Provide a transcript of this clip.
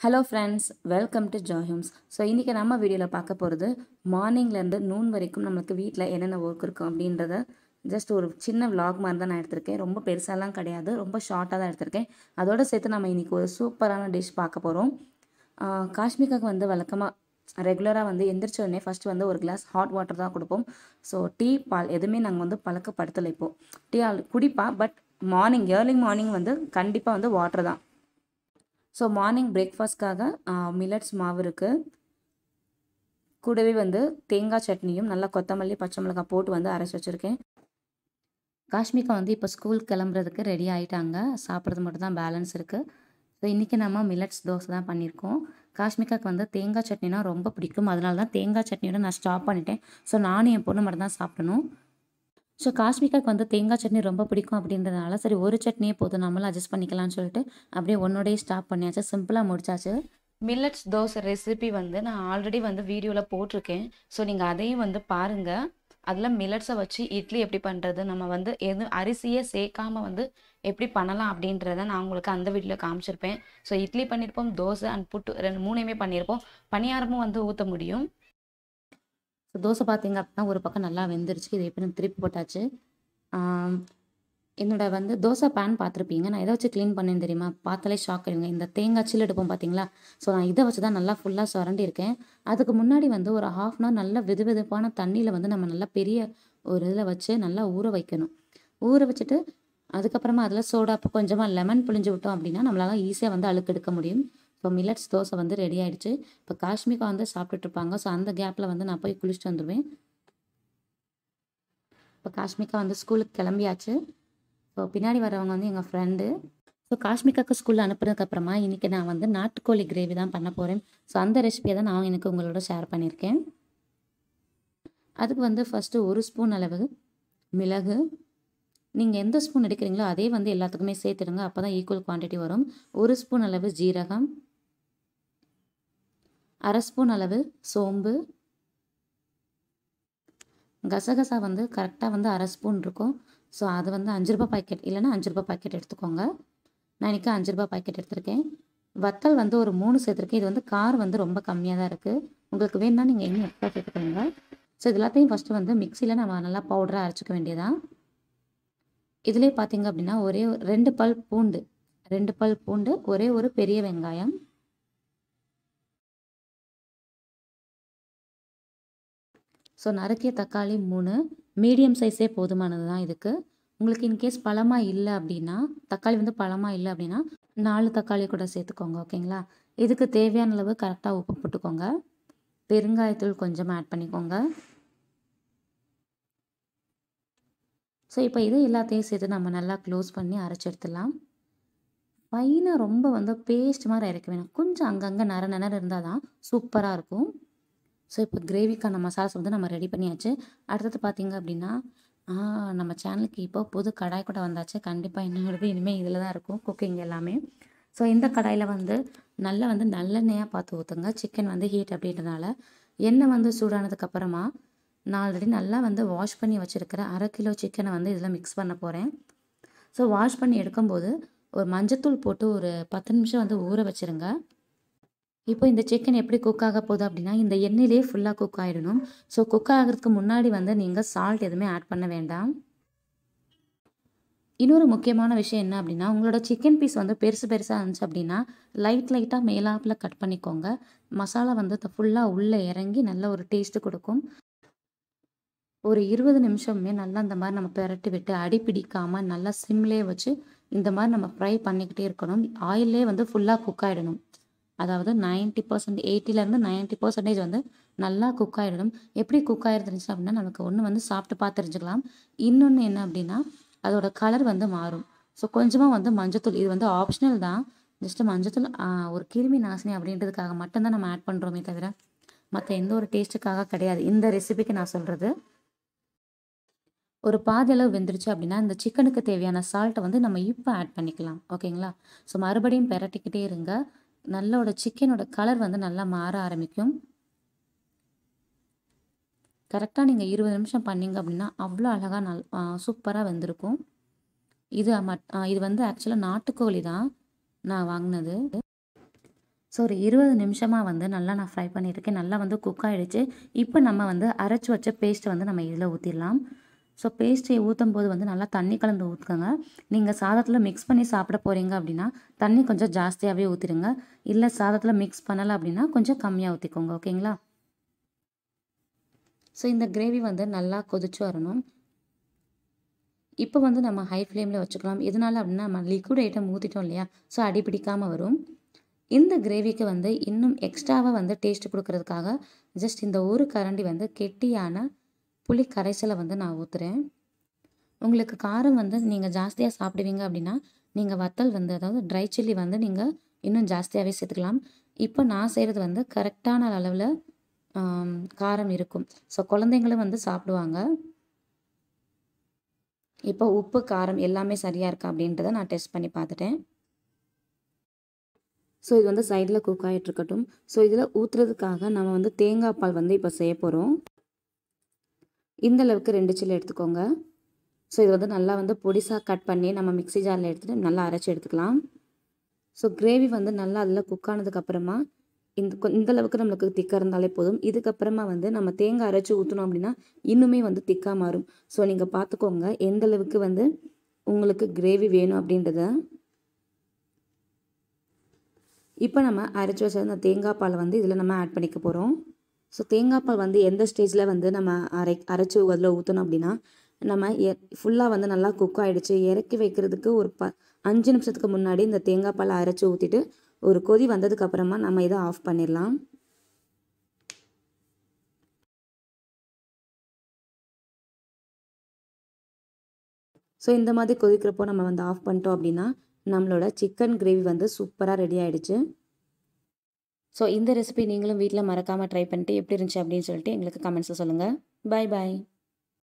hello friends welcome to ஜாஹிம்ஸ் so இன்றைக்கி நம்ம வீடியோவில் பார்க்க போகிறது மார்னிங்லேருந்து நூன் வரைக்கும் நம்மளுக்கு வீட்டில் என்னென்ன ஒர்க் இருக்கும் அப்படின்றத ஜஸ்ட் ஒரு சின்ன vlog மாதிரி தான் நான் எடுத்திருக்கேன் ரொம்ப பெருசாலாம் கிடையாது ரொம்ப ஷார்ட்டாக தான் எடுத்திருக்கேன் அதோட சேர்த்து நம்ம இன்றைக்கி ஒரு சூப்பரான டிஷ் பார்க்க போகிறோம் காஷ்மிகாக்கு வந்து வழக்கமாக ரெகுலராக வந்து எந்திரிச்ச உடனே ஃபஸ்ட்டு வந்து ஒரு கிளாஸ் ஹாட் வாட்டர் தான் கொடுப்போம் ஸோ டீ பால் எதுவுமே நாங்கள் வந்து பழக்கப்படுத்தலை இப்போது டீ ஆல் குடிப்பா பட் மார்னிங் ஏர்லி மார்னிங் வந்து கண்டிப்பாக வந்து வாட்டர் தான் ஸோ மார்னிங் பிரேக்ஃபாஸ்ட்காக மில்லட்ஸ் மாவு இருக்குது கூடவே வந்து தேங்காய் சட்னியும் நல்லா கொத்தமல்லி பச்சை மிளகாய் போட்டு வந்து அரைச்சி வச்சுருக்கேன் காஷ்மிகா வந்து இப்போ ஸ்கூல் கிளம்புறதுக்கு ரெடி ஆகிட்டாங்க சாப்பிட்றது மட்டும் தான் பேலன்ஸ் இருக்குது ஸோ இன்றைக்கி நம்ம மில்லட்ஸ் தோசை தான் பண்ணியிருக்கோம் காஷ்மிகாக்கு வந்து தேங்காய் சட்னினா ரொம்ப பிடிக்கும் அதனால தான் தேங்காய் சட்னியோட நான் ஸ்டாப் பண்ணிட்டேன் ஸோ நானும் என் பொண்ணு மட்டும் தான் சாப்பிடணும் ஸோ காஷ்மிகாக்கு வந்து தேங்காய் சட்னி ரொம்ப பிடிக்கும் அப்படின்றதுனால சரி ஒரு சட்னியே போதும் நம்மளும் அட்ஜஸ்ட் பண்ணிக்கலாம்னு சொல்லிட்டு அப்படியே ஒன்னோடய ஸ்டாப் பண்ணியாச்சு சிம்பிளாக முடிச்சாச்சு மில்லட்ஸ் தோசை ரெசிபி வந்து நான் ஆல்ரெடி வந்து வீடியோவில் போட்டிருக்கேன் ஸோ நீங்கள் அதையும் வந்து பாருங்கள் அதில் மில்லட்ஸை வச்சு இட்லி எப்படி பண்ணுறது நம்ம வந்து எது அரிசியே சேர்க்காம வந்து எப்படி பண்ணலாம் அப்படின்றத நான் உங்களுக்கு அந்த வீடியோவில் காமிச்சிருப்பேன் ஸோ இட்லி பண்ணியிருப்போம் தோசை அண்ட் புட்டு ரெண்டு மூணையுமே பண்ணியிருப்போம் பணியாரமும் வந்து ஊற்ற முடியும் ஸோ தோசை பார்த்தீங்க அப்படின்னா ஒரு பக்கம் நல்லா வெந்துருச்சு இதை இப்போ நான் திருப்பி போட்டாச்சு ஆம், என்னோட வந்து தோசை பேன் பார்த்துருப்பீங்க நான் எதை வச்சு க்ளீன் பண்ணேன்னு தெரியுமா பார்த்தாலே ஷாக் ஆயிடுங்க இந்த தேங்காய் சில்லு எடுப்போம் பார்த்தீங்களா ஸோ நான் இதை வச்சு தான் நல்லா ஃபுல்லாக சுரண்டி இருக்கேன் அதுக்கு முன்னாடி வந்து ஒரு ஹாஃப் அன் ஹவர் நல்ல வெது வெதுப்பான தண்ணியில் வந்து நம்ம நல்லா பெரிய ஒரு இதில் வச்சு நல்லா ஊற வைக்கணும் ஊற வச்சுட்டு அதுக்கப்புறமா அதில் சோடா கொஞ்சமாக லெமன் புழிஞ்சு விட்டோம் அப்படின்னா நம்மளால ஈஸியாக வந்து அழுக்கு எடுக்க முடியும் ஸோ மில்லட்ஸ் தோசை வந்து ரெடி ஆயிடுச்சு இப்போ காஷ்மிகா வந்து சாப்பிட்டுட்டு இருப்பாங்க ஸோ அந்த கேப்பில் வந்து நான் போய் குளிச்சுட்டு வந்துடுவேன் இப்போ காஷ்மிகா வந்து ஸ்கூலுக்கு கிளம்பியாச்சு ஸோ பின்னாடி வரவங்க வந்து எங்கள் ஃப்ரெண்டு ஸோ காஷ்மிகாக்கு ஸ்கூலில் அனுப்புனதுக்கப்புறமா இன்றைக்கி நான் வந்து நாட்டுக்கோழி கிரேவி தான் பண்ண போகிறேன் ஸோ அந்த ரெசிபியை தான் நான் எனக்கு உங்களோட ஷேர் பண்ணியிருக்கேன் அதுக்கு வந்து ஃபஸ்ட்டு ஒரு ஸ்பூன் அளவு மிளகு நீங்கள் எந்த ஸ்பூன் எடுக்கிறீங்களோ அதே வந்து எல்லாத்துக்குமே சேர்த்துடுங்க அப்போ தான் ஈக்குவல் குவான்டிட்டி வரும் ஒரு ஸ்பூன் அளவு ஜீரகம் அரை ஸ்பூன் அளவு சோம்பு கசகசா வந்து கரெக்டாக வந்து அரை ஸ்பூன் இருக்கும் ஸோ அது வந்து அஞ்சு ரூபாய் பாக்கெட் இல்லைன்னா அஞ்சு ரூபாய் பாக்கெட் எடுத்துக்கோங்க நான் இன்றைக்கி அஞ்சு ரூபாய் பாக்கெட் எடுத்திருக்கேன் வத்தல் வந்து ஒரு மூணு சேர்த்துருக்கேன் இது வந்து கார் வந்து ரொம்ப கம்மியாக தான் இருக்குது உங்களுக்கு வேணும்னா நீங்கள் இன்னும் எக்ஸ்ட்ரா சேர்த்துக்கோங்க ஸோ இது எல்லாத்தையும் ஃபஸ்ட்டு வந்து மிக்சியில் நம்ம நல்லா பவுடராக அரைச்சிக்க வேண்டியதான் இதுலேயே பார்த்தீங்க அப்படின்னா ஒரே ஒரு- ரெண்டு பல் பூண்டு ரெண்டு பல் பூண்டு ஒரே ஒரு பெரிய வெங்காயம் ஸோ நறுக்கிய தக்காளி மூணு மீடியம் சைஸே போதுமானது தான் இதுக்கு உங்களுக்கு இன்கேஸ் பழமாக இல்லை அப்படின்னா தக்காளி வந்து பழமாக இல்லை அப்படின்னா நாலு தக்காளி கூட சேர்த்துக்கோங்க ஓகேங்களா இதுக்கு தேவையான அளவு கரெக்டாக உப்பு போட்டுக்கோங்க பெருங்காயத்தூள் கொஞ்சமாக ஆட் பண்ணிக்கோங்க ஸோ இப்போ இது எல்லாத்தையும் சேர்த்து நம்ம நல்லா க்ளோஸ் பண்ணி அரைச்சி எடுத்துடலாம் ஃபைனாக ரொம்ப வந்து பேஸ்ட் மாதிரி அரைக்க வேணாம் கொஞ்சம் அங்கங்கே நர நர இருந்தால் தான் சூப்பராக இருக்கும் ஸோ இப்போ கிரேவிக்கான மசாலாஸ் வந்து நம்ம ரெடி பண்ணியாச்சு அடுத்தது பார்த்தீங்க அப்படின்னா ஆ, நம்ம சேனலுக்கு இப்போ புது கடாய் கூட வந்தாச்சு கண்டிப்பாக என்னங்கிறது இனிமேல் இதில் தான் இருக்கும் குக்கிங் எல்லாமே ஸோ இந்த கடாயில் வந்து நல்லா வந்து நல்லெண்ணெயாக பார்த்து ஊற்றுங்க சிக்கன் வந்து ஹீட் அப்படின்றனால எண்ணெய் வந்து சூடானதுக்கப்புறமா நான் ஆல்ரெடி நல்லா வந்து வாஷ் பண்ணி வச்சுருக்கிற அரை கிலோ சிக்கனை வந்து இதில் மிக்ஸ் பண்ண போகிறேன் ஸோ வாஷ் பண்ணி எடுக்கும்போது ஒரு மஞ்சத்தூள் போட்டு ஒரு பத்து நிமிஷம் வந்து ஊற வச்சுருங்க இப்போ இந்த சிக்கன் எப்படி குக் ஆக போகுது அப்படின்னா இந்த எண்ணெயிலே ஃபுல்லாக குக் ஆகிடணும் ஸோ குக் ஆகிறதுக்கு முன்னாடி வந்து நீங்கள் சால்ட் எதுவுமே ஆட் பண்ண வேண்டாம் இன்னொரு முக்கியமான விஷயம் என்ன அப்படின்னா உங்களோட சிக்கன் பீஸ் வந்து பெருசு பெருசாக இருந்துச்சு அப்படின்னா லைட் லைட்டாக மேலாப்பில் கட் பண்ணிக்கோங்க மசாலா வந்து ஃபுல்லாக உள்ளே இறங்கி நல்ல ஒரு டேஸ்ட்டு கொடுக்கும் ஒரு இருபது நிமிஷமே நல்லா இந்த மாதிரி நம்ம பெரட்டி விட்டு அடி பிடிக்காமல் நல்லா சிம்லேயே வச்சு இந்த மாதிரி நம்ம ஃப்ரை பண்ணிக்கிட்டே இருக்கணும் ஆயிலே வந்து ஃபுல்லாக குக் ஆகிடணும் அதாவது நைன்ட்டி பர்சன்ட் எயிட்டிலேருந்து நைன்ட்டி பர்சன்டேஜ் வந்து நல்லா குக் ஆகிடணும் எப்படி குக் ஆகிருந்துச்சு அப்படின்னா நமக்கு ஒன்று வந்து சாப்பிட்டு பார்த்து தெரிஞ்சுக்கலாம் இன்னொன்று என்ன அப்படின்னா அதோட கலர் வந்து மாறும் ஸோ கொஞ்சமாக வந்து மஞ்சத்தூள் இது வந்து ஆப்ஷனல் தான் ஜஸ்ட்டு மஞ்சத்தூள் ஆ, ஒரு கிருமி நாசினி அப்படின்றதுக்காக மட்டும்தான் நம்ம ஆட் பண்ணுறோமே தவிர மற்ற எந்த ஒரு டேஸ்ட்டுக்காக கிடையாது இந்த ரெசிபிக்கு நான் சொல்கிறது ஒரு பாதி அளவு வெந்துருச்சு அப்படின்னா இந்த சிக்கனுக்கு தேவையான சால்ட்டை வந்து நம்ம இப்போ ஆட் பண்ணிக்கலாம் ஓகேங்களா ஸோ மறுபடியும் பெரட்டிக்கிட்டே இருங்க நல்லோட சிக்கனோட கலர் வந்து நல்லா மாற ஆரம்பிக்கும் கரெக்டாக நீங்கள் இருபது நிமிஷம் பண்ணீங்க அப்படின்னா அவ்வளோ அழகாக நல் சூப்பராக வெந்திருக்கும் இது மட் ஆ, இது வந்து ஆக்சுவலாக நாட்டுக்கோழி தான் நான் வாங்கினது ஸோ ஒரு இருபது நிமிஷமாக வந்து நல்லா நான் ஃப்ரை பண்ணியிருக்கேன் நல்லா வந்து குக் ஆகிடுச்சு இப்போ நம்ம வந்து அரைச்சி வச்ச பேஸ்ட்டை வந்து நம்ம இதில் ஊற்றிடலாம் ஸோ பேஸ்ட்டை ஊற்றும் போது வந்து நல்லா தண்ணி கலந்து ஊற்றுக்கோங்க நீங்கள் சாதத்தில் மிக்ஸ் பண்ணி சாப்பிட போகிறீங்க அப்படின்னா தண்ணி கொஞ்சம் ஜாஸ்தியாகவே ஊற்றிடுங்க இல்லை சாதத்தில் மிக்ஸ் பண்ணலை அப்படின்னா கொஞ்சம் கம்மியாக ஊற்றிக்கோங்க ஓகேங்களா ஸோ இந்த கிரேவி வந்து நல்லா கொதிச்சு வரணும் இப்போ வந்து நம்ம ஹை ஃப்ளேமில் வச்சுக்கலாம் எதனால அப்படின்னா நம்ம லிக்விட் ஐட்டம் ஊற்றிட்டோம் இல்லையா ஸோ அடி பிடிக்காமல் வரும் இந்த கிரேவிக்கு வந்து இன்னும் எக்ஸ்ட்ராவாக வந்து டேஸ்ட் கொடுக்கறதுக்காக ஜஸ்ட் இந்த ஒரு கரண்டி வந்து கெட்டியான புளி கரைசலை வந்து நான் ஊற்றுறேன் உங்களுக்கு காரம் வந்து நீங்கள் ஜாஸ்தியாக சாப்பிடுவீங்க அப்படின்னா நீங்கள் வத்தல் வந்து அதாவது ட்ரை சில்லி வந்து நீங்கள் இன்னும் ஜாஸ்தியாகவே சேர்த்துக்கலாம் இப்போ நான் செய்கிறது வந்து கரெக்டான அளவில் காரம் இருக்கும் ஸோ குழந்தைங்களும் வந்து சாப்பிடுவாங்க இப்போ உப்பு காரம் எல்லாமே சரியாக இருக்கா அப்படின்றத நான் டெஸ்ட் பண்ணி பார்த்துட்டேன் ஸோ இது வந்து சைடில் குக் ஆகிட்டு இருக்கட்டும் ஸோ இதில் ஊற்றுறதுக்காக நம்ம வந்து தேங்காய் பால் வந்து இப்போ செய்ய போகிறோம் இந்த அளவுக்கு ரெண்டு சில்லு எடுத்துக்கோங்க ஸோ இது வந்து நல்லா வந்து பொடிசாக கட் பண்ணி நம்ம மிக்ஸி ஜாரில் எடுத்துகிட்டு நல்லா அரைச்சி எடுத்துக்கலாம் ஸோ கிரேவி வந்து நல்லா அதில் குக் ஆனதுக்கப்புறமா இந்த கொ- இந்த அளவுக்கு நம்மளுக்கு திக்காக இருந்தாலே போதும் இதுக்கப்புறமா வந்து நம்ம தேங்காய் அரைச்சி ஊற்றினோம் அப்படின்னா இன்னுமே வந்து திக்காக மாறும் ஸோ நீங்கள் பார்த்துக்கோங்க எந்த அளவுக்கு வந்து உங்களுக்கு கிரேவி வேணும் அப்படின்றத இப்போ நம்ம அரைச்சி வச்ச அந்த தேங்காய் பாலை வந்து இதில் நம்ம ஆட் பண்ணிக்க போகிறோம் ஸோ தேங்காய் பால் வந்து எந்த ஸ்டேஜில் வந்து நம்ம அரை அரைச்சி அதில் ஊற்றணும் அப்படின்னா நம்ம ஃபுல்லாக வந்து நல்லா குக் ஆகிடுச்சு இறக்கி வைக்கிறதுக்கு ஒரு ப அஞ்சு நிமிஷத்துக்கு முன்னாடி இந்த தேங்காய் பாலை அரைச்சி ஊற்றிட்டு ஒரு கொதி வந்ததுக்கு அப்புறமா நம்ம இதை ஆஃப் பண்ணிடலாம் ஸோ இந்த மாதிரி கொதிக்கிறப்போ நம்ம வந்து ஆஃப் பண்ணிட்டோம் அப்படின்னா நம்மளோட சிக்கன் கிரேவி வந்து சூப்பராக ரெடி ஆயிடுச்சு ஸோ இந்த ரெசிபி நீங்களும் வீட்டில் மறக்காமல் ட்ரை பண்ணிட்டு எப்படி இருந்துச்சு அப்படின்னு சொல்லிட்டு எங்களுக்கு கமெண்ட்ஸில் சொல்லுங்கள் பை பாய்